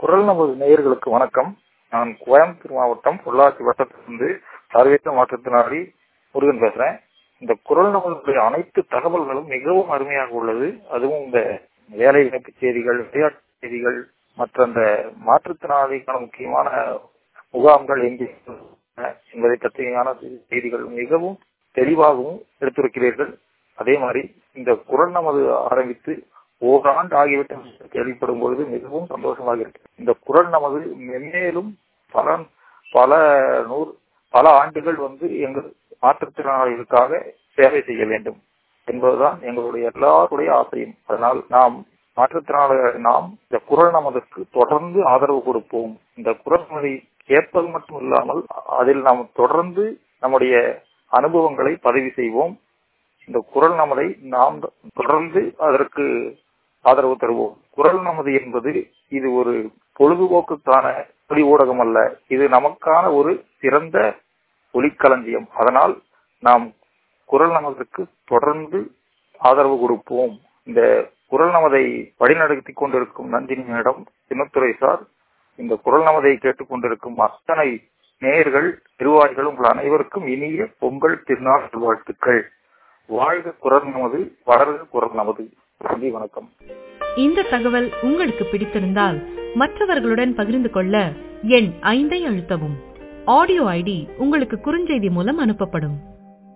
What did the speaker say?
குரல் நமது நேயர்களுக்கு வணக்கம் நான் கோயம்புத்தூர் மாவட்டம் பொள்ளாச்சி வட்டத்திலிருந்து சர்வேற்ற மாற்றத்தினாரி முருகன் பேசுறேன் இந்த குரல் நமதுடைய அனைத்து தகவல்களும் மிகவும் அருமையாக உள்ளது அதுவும் இந்த வேலை இணைப்பு செய்திகள் விளையாட்டு செய்திகள் மற்ற அந்த மாற்றுத்திறனாளிக்கான முக்கியமான முகாம்கள் எங்கே என்பதை பற்றியான செய்திகள் மிகவும் தெளிவாகவும் எடுத்திருக்கிறீர்கள் அதே மாதிரி இந்த குரல் நமது ஆரம்பித்து ஓராண்டு ஆகிவிட்டு கேள்விப்படும் பொழுது மிகவும் சந்தோஷமாக இருக்கு இந்த குரல் நமது மென்மேலும் பல பல நூறு பல ஆண்டுகள் வந்து எங்கள் மாற்றுத்திறனாளிகளுக்காக சேவை செய்ய வேண்டும் என்பதுதான் எங்களுடைய எல்லாருடைய ஆசையும் அதனால் நாம் மாற்றுத்திறனாளிகள் நாம் இந்த குரல் நமதுக்கு தொடர்ந்து ஆதரவு கொடுப்போம் இந்த குரல் நமதை கேட்பது மட்டும் இல்லாமல் அதில் நாம் தொடர்ந்து நம்முடைய அனுபவங்களை பதிவு செய்வோம் இந்த குரல் நமதை நாம் தொடர்ந்து அதற்கு ஆதரவு தருவோம் குரல் நமது என்பது இது ஒரு பொழுதுபோக்குக்கான ஒளி ஊடகம் அல்ல இது நமக்கான ஒரு சிறந்த ஒளிக்களஞ்சியம் அதனால் நாம் குரல் நமதற்கு தொடர்ந்து ஆதரவு கொடுப்போம் இந்த குரல் நமதை வழிநடத்தி கொண்டிருக்கும் நந்தினியிடம் சின்னத்துறை சார் இந்த குரல் நமதை கேட்டுக்கொண்டிருக்கும் அத்தனை நேயர்கள் நிர்வாகிகள் உங்கள் அனைவருக்கும் இனிய பொங்கல் திருநாள் வாழ்த்துக்கள் வாழ்க குரல் நமது வளர்க குரல் நமது நன்றி வணக்கம் இந்த தகவல் உங்களுக்கு பிடித்திருந்தால் மற்றவர்களுடன் பகிர்ந்து கொள்ள எண் ஐந்தை அழுத்தவும் ஆடியோ ஐடி உங்களுக்கு குறுஞ்செய்தி மூலம் அனுப்பப்படும்